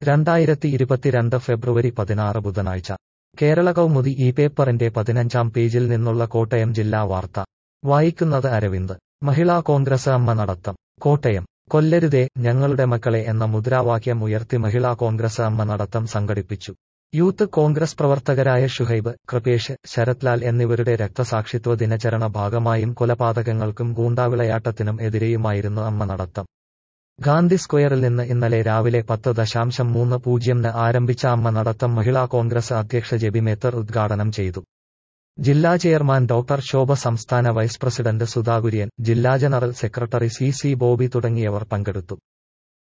രണ്ടായിരത്തി ഇരുപത്തിരണ്ട് ഫെബ്രുവരി പതിനാറ് ബുധനാഴ്ച കേരള കൗമുദി ഈ പേപ്പറിന്റെ പതിനഞ്ചാം പേജിൽ നിന്നുള്ള കോട്ടയം ജില്ലാ വാർത്ത വായിക്കുന്നത് അരവിന്ദ് മഹിളാ കോൺഗ്രസ് അമ്മ നടത്തം കോട്ടയം കൊല്ലരുതേ ഞങ്ങളുടെ മക്കളെ എന്ന മുദ്രാവാക്യം ഉയർത്തി മഹിളാ കോൺഗ്രസ് അമ്മ നടത്തം സംഘടിപ്പിച്ചു യൂത്ത് കോൺഗ്രസ് പ്രവർത്തകരായ ഷുഹൈബ് കൃപേഷ് ശരത്ലാൽ എന്നിവരുടെ രക്തസാക്ഷിത്വ ദിനചരണ ഭാഗമായും കൊലപാതകങ്ങൾക്കും ഗൂണ്ടാവിളയാട്ടത്തിനും എതിരെയുമായിരുന്നു അമ്മ നടത്തം ഗാന്ധി സ്ക്വയറിൽ നിന്ന് ഇന്നലെ രാവിലെ പത്ത് ദശാംശം മൂന്ന് പൂജ്യംന് ആരംഭിച്ച അമ്മ നടത്തം മഹിളാ കോൺഗ്രസ് അധ്യക്ഷ ജെബി മേത്തർ ഉദ്ഘാടനം ചെയ്തു ജില്ലാ ചെയർമാൻ ഡോക്ടർ ശോഭ സംസ്ഥാന വൈസ് പ്രസിഡന്റ് സുധാകുര്യൻ ജില്ലാ general secretary C C Bobby തുടങ്ങിയവർ പങ്കെടുത്തു